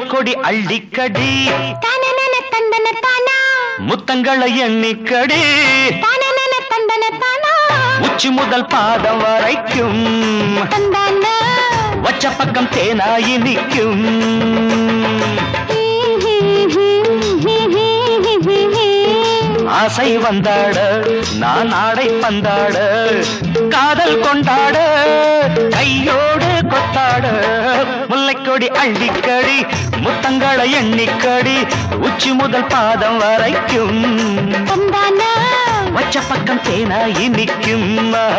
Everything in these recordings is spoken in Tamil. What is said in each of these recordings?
முல்லைக்கொடி அள்ளிக்கடி தனனன தந்தன தானா முத்தங்களை எண்ணிக்கடி தனனன தந்தன தானா உச்சி முதல் பாதம் வரைக்கும் தந்தானா வச்ச பக்கம் தேனாயி நிற்கும் ஆசை வந்தாட நான் ஆடை பந்தாட காதல் கொண்டாட கையோடு கொத்தாட முல்லைக்கொடி அள்ளிக்கடி முத்தங்களை எண்ணிக்கடி உச்சி முதல் பாதம் வரைக்கும் தந்தானா வச்ச பக்கம் தேனாயி நிற்கும்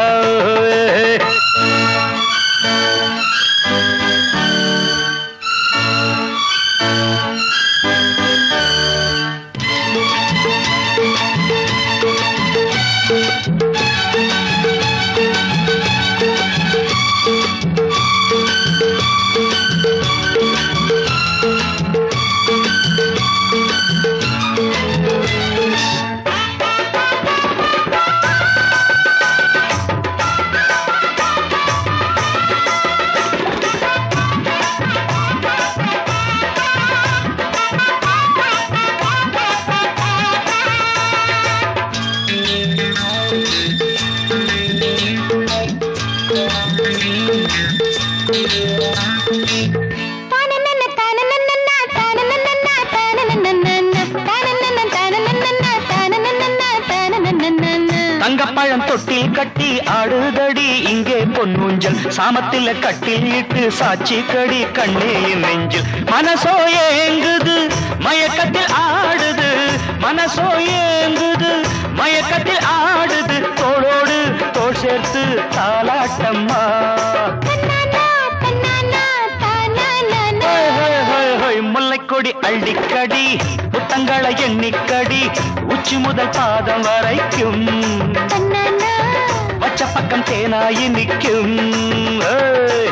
தானனன தானனனன தானனனன தானனனன தானனன தானனனன தானனனன தானனனன தங்கப்பழம் தொட்டில் கட்டி ஆடுதடி இங்கே பொன்னூஞ்சல் சாமத்தில கட்டில் இட்டு சாட்சி கடி கண்ணே என் நெஞ்சில் மனசோ ஏங்குது மயக்கத்தில் ஆடுது மனசோ ஏங்குது மயக்கத்தில் ஆடுது தோளோடு தோள் சேர்த்து தாலாட்டம்மா தன்னானா தன்னானா தானானானா ஹோய், ஹோய், ஹோய், ஹோய், முல்லைக்கொடி அள்ளிக்கடி புத்தங்களை எண்ணிக்கடி உச்சி முதல் பாதம் வரைக்கும் தன்னானா வச்ச பக்கம் தேனாயி நிற்கும் ஏய்,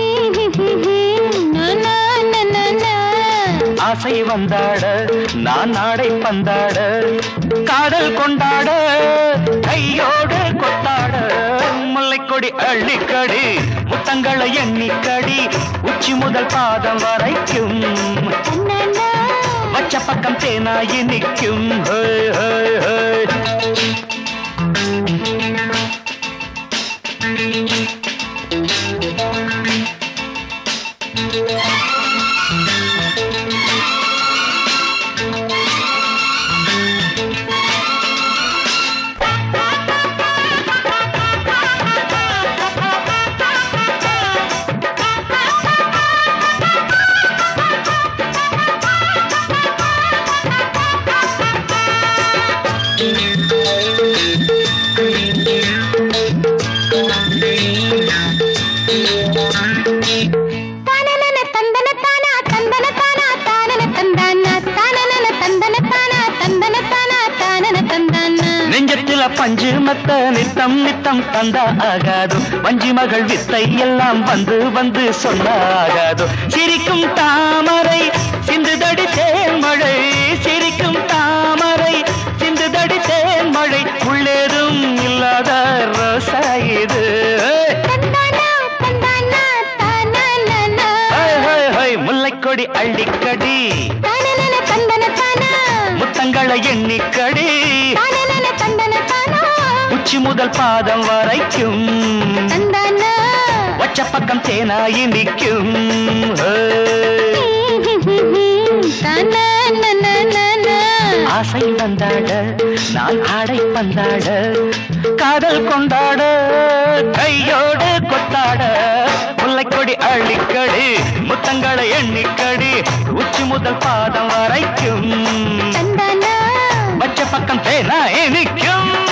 நானானானானா ஆசை வந்தாட நான் நாடை பந்தாட காதல் கொண்டாட கையோடு கொத்தாட முல்லைக்கொடி அள்ளிக்கடி முத்தங்களை எண்ணிக்கடி உச்சி முதல் பாதம் வரைக்கும் தன்னானா வச்ச பக்கம் தேனாயி நிற்கும் ஹோய், ஹோய், ஹோய். தானனன தந்தன தானா தந்தன தானா தானன தந்தானா தானனன தந்தன தானா தந்தன தானா தானன தந்தானா நெஞ்சத்தில பஞ்சு மத்த நித்தம் நித்தம் தந்தா ஆகாது வஞ்சி மகள் வித்தை எல்லாம் வந்து வந்து சொன்னாகாது சிரிக்கும் தாமரை சிந்துதடி தேன்மழை சிரிக்கும் தாமரை சிந்துதடி தேன்மழை உள்ளேதும் இல்லாத ரோசா இது தந்தானா தந்தானா தானானானா ஹோய், ஹோய், ஹோய், முல்லைக்கொடி அள்ளிக்கடி தானனன தந்தன தானா முத்தங்களை எண்ணிக்கடி தானனன தந்தன தானா உச்சி முதல் பாதம் வரைக்கும் தந்தானா வச்ச பக்கம் தேனாயி நிற்கும் ஹோய். தானானானானா ஆசை வந்தாட நான் ஆடை பந்தாட காதல் கொண்டாட கையோடு கொத்தாட முல்லைக்கொடி அள்ளிக்கடி முத்தங்களை எண்ணிக்கடி உச்சி முதல் பாதம் வரைக்கும் தந்தானா வச்ச பக்கம் தேனா நிற்கும்